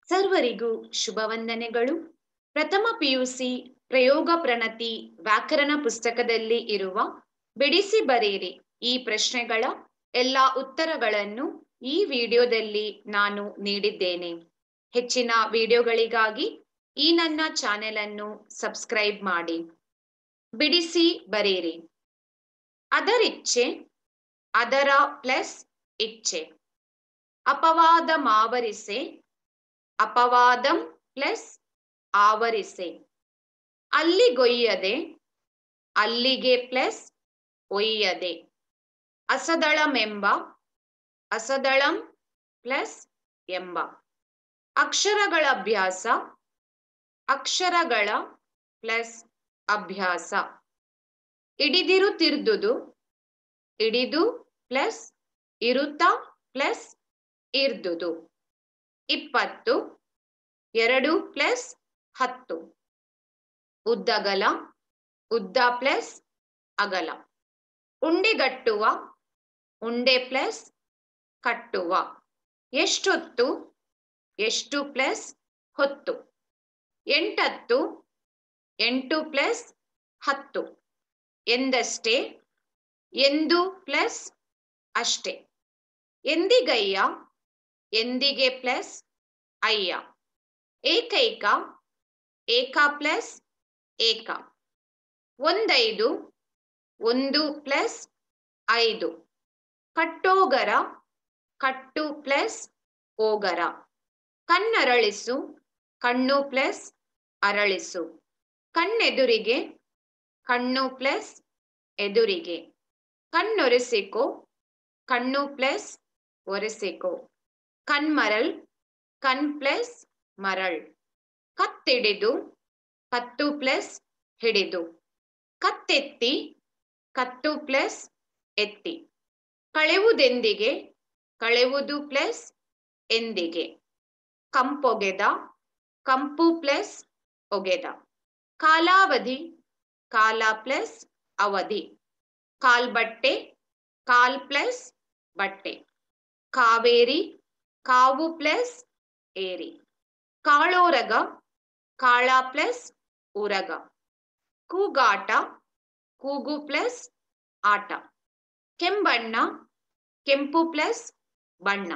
ಸರ್ವರಿಗೂ ಶುಭ ವಂದನೆಗಳು ಪ್ರಥಮ ಪಿಯುಸಿ ಪ್ರಯೋಗ ಪ್ರಣತಿ ವ್ಯಾಕರಣ ಪುಸ್ತಕದಲ್ಲಿ ಇರುವ ಬಿಡಿಸಿ ಬರೆಯಿರಿ ಈ ಪ್ರಶ್ನೆಗಳ ಎಲ್ಲ ಉತ್ತರಗಳನ್ನು ಈ ವಿಡಿಯೋದಲ್ಲಿ ನಾನು ನೀಡಿದ್ದೇನೆ ಹೆಚ್ಚಿನ ವಿಡಿಯೋಗಳಿಗಾಗಿ ಈ ನನ್ನ ಚಾನೆಲ್ ಅನ್ನು ಸಬ್ಸ್ಕ್ರೈಬ್ ಮಾಡಿ ಬಿಡಿಸಿ ಬರೆಯಿರಿ ಅದರಿಚ್ಛೆ ಅದರ ಪ್ಲಸ್ ಇಚ್ಛೆ ಅಪವಾದ ಮಾವರಿಸೆ ಅಪವಾದಂ ಪ್ಲಸ್ ಆವರಿಸೆ ಅಲ್ಲಿಗೊಯ್ಯದೆ ಅಲ್ಲಿಗೆ ಪ್ಲಸ್ ಒಯ್ಯದೆ ಅಸದಳಮೆಂಬ ಅಸದಳಂ ಪ್ಲಸ್ ಎಂಬ ಅಕ್ಷರಗಳ ಅಭ್ಯಾಸ ಅಕ್ಷರಗಳ ಪ್ಲಸ್ ಅಭ್ಯಾಸ ಹಿಡಿದಿರುತ್ತಿರ್ದುದು ಹಿಡಿದು ಪ್ಲಸ್ ಇರುತ್ತ ಪ್ಲಸ್ ಇರ್ದುದು ಇಪ್ಪತ್ತು ಎರಡು ಪ್ಲಸ್ ಹತ್ತು ಉದ್ದಗಲ ಉದ್ದ ಪ್ಲಸ್ ಅಗಲ ಉಂಡೆಗಟ್ಟುವ ಉಂಡೆ ಪ್ಲಸ್ ಕಟ್ಟುವ ಎಷ್ಟೊತ್ತು ಎಷ್ಟು ಪ್ಲಸ್ ಹೊತ್ತು ಎಂಟತ್ತು ಎಂಟು ಪ್ಲಸ್ ಹತ್ತು ಎಂದಷ್ಟೇ ಎಂದು ಪ್ಲಸ್ ಅಷ್ಟೇ ಎಂದಿಗಯ್ಯ ಎಂದಿಗೆ ಪ್ಲಸ್ ಅಯ್ಯ ಏಕೈಕ ಏಕ ಪ್ಲಸ್ ಏಕ ಒಂದೈದು ಒಂದು ಪ್ಲಸ್ ಐದು ಕಟ್ಟೋಗರ ಕಟ್ಟು ಪ್ಲಸ್ ಓಗರ ಕಣ್ಣರಳಿಸು ಕಣ್ಣು ಪ್ಲಸ್ ಅರಳಿಸು ಕಣ್ಣೆದುರಿಗೆ ಕಣ್ಣು ಪ್ಲಸ್ ಎದುರಿಗೆ ಕಣ್ಣೊರೆಸಿಕೋ ಕಣ್ಣು ಪ್ಲಸ್ ಒರೆಸಿಕೋ ಕಣ್ಮರಲ್ ಕಣ್ ಪ್ಲಸ್ ಮರಳ್ ಕತ್ತಿಡಿದು ಕತ್ತು ಪ್ಲಸ್ ಹಿಡಿದು ಕತ್ತೆತ್ತಿ ಕತ್ತು ಪ್ಲಸ್ ಎತ್ತಿ ಕಳೆವುದೆಂದಿಗೆ ಕಳೆವುದು ಪ್ಲಸ್ ಎಂದಿಗೆ ಕಂಪೊಗೆದ ಕಂಪು ಪ್ಲಸ್ ಒಗೆದ ಕಾಲಾವಧಿ ಕಾಲ ಪ್ಲಸ್ ಅವಧಿ ಕಾಲ್ಬಟ್ಟೆ ಕಾಲ್ ಪ್ಲಸ್ ಬಟ್ಟೆ ಕಾವೇರಿ ಕಾವು ಪ್ಲಸ್ ಏರಿ ಕಾಳೋರಗ ಕಾಳ ಪ್ಲಸ್ ಉರಗ ಕೂಗಾಟ ಕೂಗು ಪ್ಲಸ್ ಆಟ ಕೆಂಬಣ್ಣ ಕೆಂಪು ಪ್ಲಸ್ ಬಣ್ಣ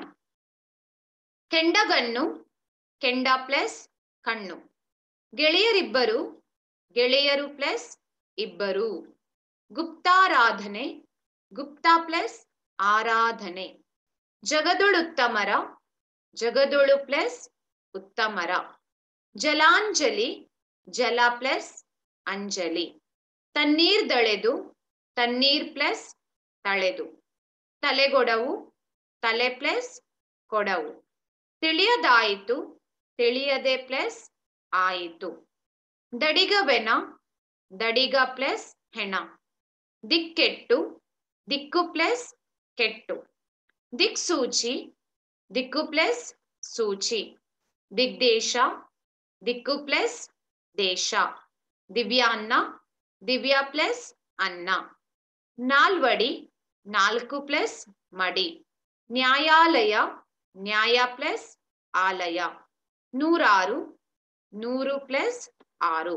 ಕೆಂಡಗಣ್ಣು ಕೆಂಡ ಪ್ಲಸ್ ಕಣ್ಣು ಗೆಳೆಯರಿಬ್ಬರು ಗೆಳೆಯರು ಪ್ಲಸ್ ಇಬ್ಬರು ಗುಪ್ತಾರಾಧನೆ ಗುಪ್ತ ಪ್ಲಸ್ ಆರಾಧನೆ ಜಗದೊಳುತ್ತಮರ ಜಗದೊಳು ಪ್ಲಸ್ ಉತ್ತಮರ ಜಲಾಂಜಲಿ ಜಲ ಪ್ಲಸ್ ಅಂಜಲಿ ತಣ್ಣೀರ್ದಳೆದು ತಣ್ಣೀರ್ ಪ್ಲಸ್ ತಳೆದು ತಲೆಗೊಡವು ತಲೆ ಪ್ಲಸ್ ಕೊಡವು ತಿಳಿಯದಾಯಿತು ತಿಳಿಯದೆ ಪ್ಲಸ್ ಆಯಿತು ದಡಿಗವೆನ ದಡಿಗ ಪ್ಲಸ್ ಹೆಣ ದಿಕ್ಕೆಟ್ಟು ದಿಕ್ಕು ಪ್ಲಸ್ ಕೆಟ್ಟು ದಿಕ್ಸೂಚಿ ದಿಕ್ಕು ಪ್ಲಸ್ ಸೂಚಿ ದಿಗ್ದೇಶ ದಿಕ್ಕು ಪ್ಲಸ್ ದೇಶ ದಿವ್ಯಾನ್ನ ದಿವ್ಯ ಪ್ಲಸ್ ಅನ್ನ ನಾಲ್ವಡಿ ನಾಲ್ಕು ಪ್ಲಸ್ ಮಡಿ ನ್ಯಾಯಾಲಯ ನ್ಯಾಯ ಪ್ಲಸ್ ಆಲಯ ನೂರಾರು ನೂರು ಪ್ಲಸ್ ಆರು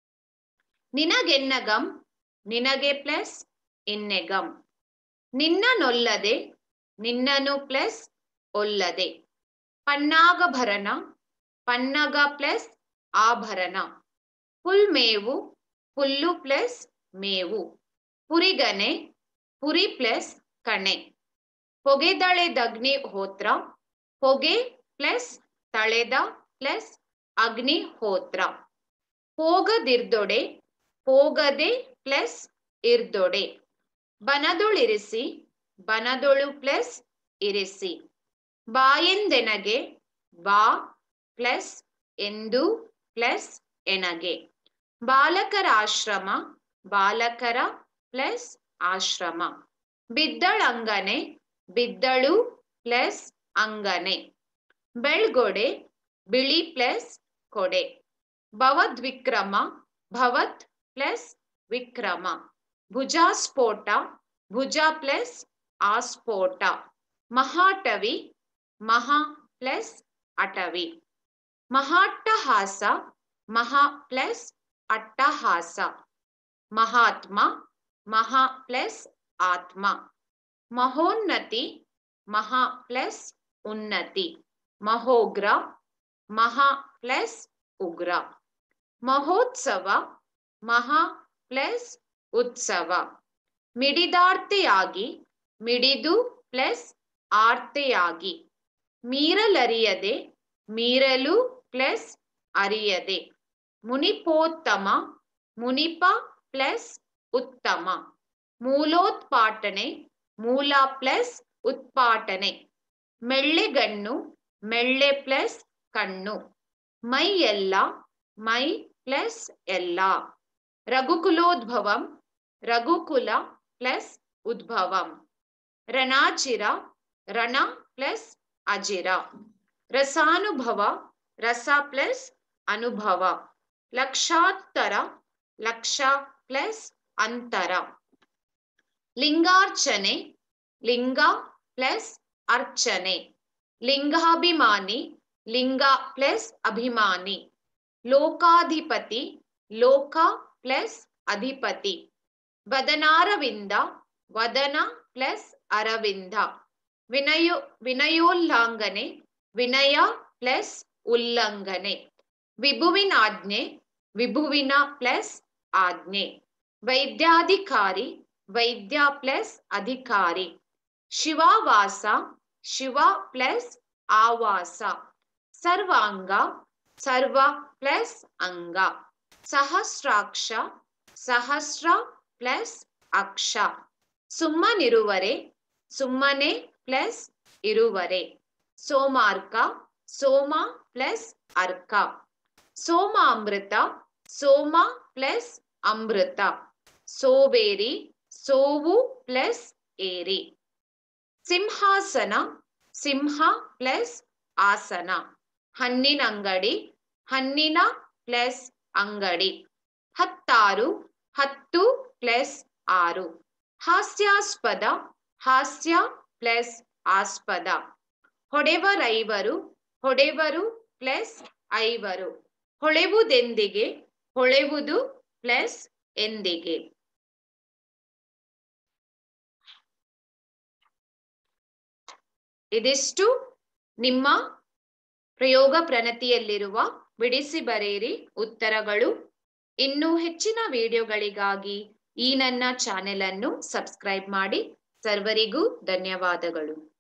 ನಿನಗೆನ್ನಗಂ ನಿನಗೆ ಪ್ಲಸ್ ಇನ್ನೆಗಂ ನಿನ್ನ ನೊಲ್ಲದೆ ನಿನ್ನನು ಪ್ಲಸ್ ಒಲ್ಲದೆ ಪನ್ನಾಗಭರಣ ಪನ್ನಗ ಪ್ಲಸ್ ಆಭರಣ ಪುಲ್ಮೇವು ಹುಲ್ಲು ಪ್ಲಸ್ ಮೇವು ಪುರಿಗನೆ ಪುರಿ ಪ್ಲಸ್ ಕಣೆ ಹೊಗೆದಳೆದಗ್ನಿ ಹೋತ್ರ ಹೊಗೆ ಪ್ಲಸ್ ತಳೆದ ಪ್ಲಸ್ ಅಗ್ನಿ ಹೋತ್ರ ಹೋಗದಿರ್ದೊಡೆ ಹೋಗದೆ ಪ್ಲಸ್ ಇರ್ದೊಡೆ ಬನದೊಳಿರಿಸಿ ಬನದೊಳು ಪ್ಲಸ್ ಇರಿಸಿ ಬಾಯೆಂದೆನಗೆ ಬಾ ಪ್ಲಸ್ ಎಂದು ಪ್ಲಸ್ ಎನಗೆ ಬಾಲಕರ ಆಶ್ರಮ ಬಾಲಕರ ಪ್ಲಸ್ ಆಶ್ರಮ ಬಿದ್ದಳಂಗನೆ ಬಿದ್ದಳು ಪ್ಲಸ್ ಅಂಗನೆ ಬೆಳ್ಗೊಡೆ ಬಿಳಿ ಪ್ಲಸ್ ಕೊಡೆ ಭವದ್ವಿಕ್ರಮ ಭವತ್ ಪ್ಲಸ್ ವಿಕ್ರಮ ಭುಜಾಸ್ಫೋಟ ಭುಜ ಪ್ಲಸ್ ಆಸ್ಫೋಟ ಮಹಾಟವಿ ಮಹಾ ಪ್ಲಸ್ ಅಟವಿ ಮಹಾಟ್ಟಹಾಸ ಮಹಾ ಪ್ಲಸ್ ಅಟ್ಟಹಾಸ ಮಹಾತ್ಮ ಮಹಾ ಪ್ಲಸ್ ಆತ್ಮ ಮಹೋನ್ನತಿ ಮಹಾ ಪ್ಲಸ್ ಉನ್ನತಿ ಮಹೋಗ್ರ ಮಹಾ ಪ್ಲಸ್ ಉಗ್ರ ಮಹೋತ್ಸವ ಮಹಾ ಪ್ಲಸ್ ಉತ್ಸವ ಮಿಡಿದಾರ್ತೆಯಾಗಿ ಮಿಡಿದು ಪ್ಲಸ್ ಆರ್ತೆಯಾಗಿ ಮೀರಲರಿಯದೆ ಮೀರಲು ಪ್ಲಸ್ ಅರಿಯದೆ ಮುನಿಪೋತ್ತಮ ಮುನಿಪ ಪ್ಲಸ್ ಉತ್ತಮ ಮೂಲೋತ್ಪಾಟನೆ ಮೂಲ ಪ್ಲಸ್ ಉತ್ಪಾಟನೆ ಮೆಳ್ಳೆಗಣ್ಣು ಮೆಳ್ಳೆ ಪ್ಲಸ್ ಕಣ್ಣು ಮೈ ಎಲ್ಲ ಮೈ ಪ್ಲಸ್ ಎಲ್ಲ ರಘುಕುಲೋದ್ಭವಂ ರಘುಕುಲ ಪ್ಲಸ್ ಉದ್ಭವಂ ರಣಾಚಿರ ರಣ ಪ್ಲಸ್ ಅಜಿರ ರಸಾನುಭವ ರಸ ಪ್ಲಸ್ ಅನುಭವ ಲಕ್ಷಾತ್ತರ ಲಕ್ಷ ಪ್ಲಸ್ ಅಂತರ ಲಿಂಗಾರ್ಚನೆ ಲಿಂಗ ಪ್ಲಸ್ ಅರ್ಚನೆ ಲಿಂಗಾಭಿಮಾನಿ ಲಿಂಗ ಪ್ಲಸ್ ಅಭಿಮಾನಿ ಲೋಕಾಧಿಪತಿ ಲೋಕ ಪ್ಲಸ್ ಅಧಿಪತಿ ವದನಾರವಿಂದ ವದನ ಪ್ಲಸ್ ಅರವಿಂದ ವಿನಯೋ ವಿನಯೋಲ್ಲಂಘನೆ ವಿನಯ ಪ್ಲಸ್ ಉಲ್ಲಂಘನೆ ವಿಭುವಿನಾಜ್ಞೆ ವಿಭುವಿನ ಪ್ಲಸ್ ಆಜ್ಞೆ ವೈದ್ಯಾಧಿಕಾರಿ ವೈದ್ಯ ಪ್ಲಸ್ ಅಧಿಕಾರಿ ಶಿವಾವಾಸ ಶಿವ ಪ್ಲಸ್ ಆವಾಸ ಸರ್ವಾಂಗ ಸರ್ವ ಪ್ಲಸ್ ಅಂಗ ಸಹಸ್ರಾಕ್ಷ ಸಹಸ್ರ ಪ್ಲಸ್ ಅಕ್ಷ ಸುಮ್ಮನಿರುವರೆ ಸುಮ್ಮನೆ ಪ್ಲಸ್ ಇರುವರೆ ಸೋಮಾರ್ಕ ಸೋಮ ಪ್ಲಸ್ ಅರ್ಕ ಸೋಮಾಮೃತ ಸೋಮ ಪ್ಲಸ್ ಅಮೃತ ಸೋಬೇರಿ ಸೋವು ಪ್ಲಸ್ ಏರಿ ಸಿಂಹಾಸನ ಸಿಂಹ ಪ್ಲಸ್ ಆಸನ ಹಣ್ಣಿನಂಗಡಿ ಹಣ್ಣಿನ ಪ್ಲಸ್ ಅಂಗಡಿ ಹತ್ತಾರು ಹತ್ತು ಪ್ಲಸ್ ಆರು ಹಾಸ್ಯಾಸ್ಪದ ಹಾಸ್ಯ ಪ್ಲಸ್ ಆಸ್ಪದ ಹೊಡೆವರೈವರು ಹೊಡೆವರು ಪ್ಲಸ್ ಐವರು ಹೊಳೆವುದೆಂದಿಗೆ ಹೊಳೆವುದು ಪ್ಲಸ್ ಎಂದಿಗೆ ಇದಿಷ್ಟು ನಿಮ್ಮ ಪ್ರಯೋಗ ಪ್ರಣತಿಯಲ್ಲಿರುವ ಬಿಡಿಸಿ ಬರೆಯಿರಿ ಉತ್ತರಗಳು ಇನ್ನೂ ಹೆಚ್ಚಿನ ವಿಡಿಯೋಗಳಿಗಾಗಿ ಈ ನನ್ನ ಚಾನೆಲ್ ಅನ್ನು ಸಬ್ಸ್ಕ್ರೈಬ್ ಮಾಡಿ ಸರ್ವರಿಗೂ ಧನ್ಯವಾದಗಳು